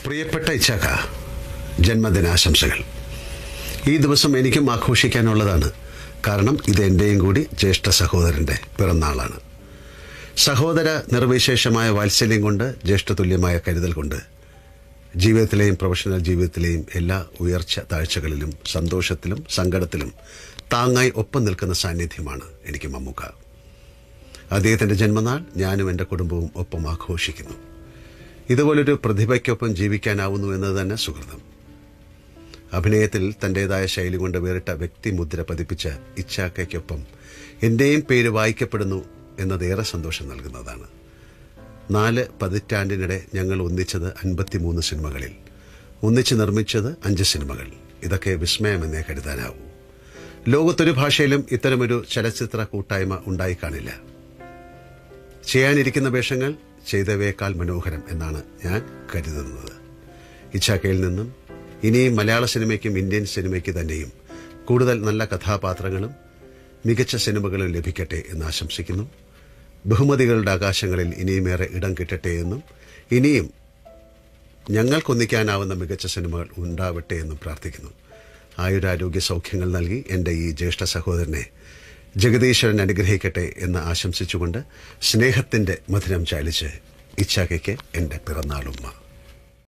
പ്രിയപ്പെട്ട ഇച്ചാക്ക ജന്മദിനാശംസകൾ ഈ ദിവസം എനിക്കും ആഘോഷിക്കാനുള്ളതാണ് കാരണം ഇത് എൻ്റെയും കൂടി ജ്യേഷ്ഠ സഹോദരൻ്റെ പിറന്നാളാണ് സഹോദര നിർവിശേഷമായ വാത്സല്യം കൊണ്ട് ജ്യേഷ്ഠതുല്യമായ കരുതൽ കൊണ്ട് ജീവിതത്തിലെയും പ്രൊഫഷണൽ ജീവിതത്തിലെയും എല്ലാ ഉയർച്ച താഴ്ചകളിലും സന്തോഷത്തിലും സങ്കടത്തിലും താങ്ങായി ഒപ്പം നിൽക്കുന്ന സാന്നിധ്യമാണ് എനിക്ക് മമ്മൂക്ക അദ്ദേഹത്തിൻ്റെ ജന്മനാൾ ഞാനും എൻ്റെ കുടുംബവും ഒപ്പം ആഘോഷിക്കുന്നു ഇതുപോലൊരു പ്രതിഭയ്ക്കൊപ്പം ജീവിക്കാനാവുന്നു എന്നത് തന്നെ സുഹൃതം അഭിനയത്തിൽ തൻ്റെതായ ശൈലി കൊണ്ട് വേറിട്ട വ്യക്തിമുദ്ര പതിപ്പിച്ച ഇച്ചാക്കയ്ക്കൊപ്പം എൻ്റെയും പേര് വായിക്കപ്പെടുന്നു എന്നതേറെ സന്തോഷം നൽകുന്നതാണ് നാല് പതിറ്റാണ്ടിനിടെ ഞങ്ങൾ ഒന്നിച്ചത് അൻപത്തിമൂന്ന് സിനിമകളിൽ ഒന്നിച്ച് നിർമ്മിച്ചത് അഞ്ച് സിനിമകൾ ഇതൊക്കെ വിസ്മയമെന്നേ കരുതാനാവൂ ലോകത്തൊരു ഭാഷയിലും ഇത്തരമൊരു ചലച്ചിത്ര കൂട്ടായ്മ ഉണ്ടായി കാണില്ല ചെയ്യാനിരിക്കുന്ന വേഷങ്ങൾ ചെയ്തവയേക്കാൾ മനോഹരം എന്നാണ് ഞാൻ കരുതുന്നത് ഇച്ചാക്കയിൽ നിന്നും ഇനിയും മലയാള സിനിമയ്ക്കും ഇന്ത്യൻ സിനിമയ്ക്ക് തന്നെയും കൂടുതൽ നല്ല കഥാപാത്രങ്ങളും മികച്ച സിനിമകളും ലഭിക്കട്ടെ എന്ന് ആശംസിക്കുന്നു ബഹുമതികളുടെ ആകാശങ്ങളിൽ ഇനിയുമേറെ ഇടം കിട്ടട്ടെ എന്നും ഇനിയും ഞങ്ങൾക്കൊന്നിക്കാനാവുന്ന മികച്ച സിനിമകൾ ഉണ്ടാവട്ടെ എന്നും പ്രാർത്ഥിക്കുന്നു ആയുരാരോഗ്യ സൗഖ്യങ്ങൾ നൽകി എൻ്റെ ഈ ജ്യേഷ്ഠ സഹോദരനെ ജഗദീശ്വരൻ അനുഗ്രഹിക്കട്ടെ എന്ന് ആശംസിച്ചുകൊണ്ട് സ്നേഹത്തിൻ്റെ മധുരം ചാലിച്ച് ഇച്ഛാക്കയ്ക്ക് എൻ്റെ പിറന്നാളുമ്മ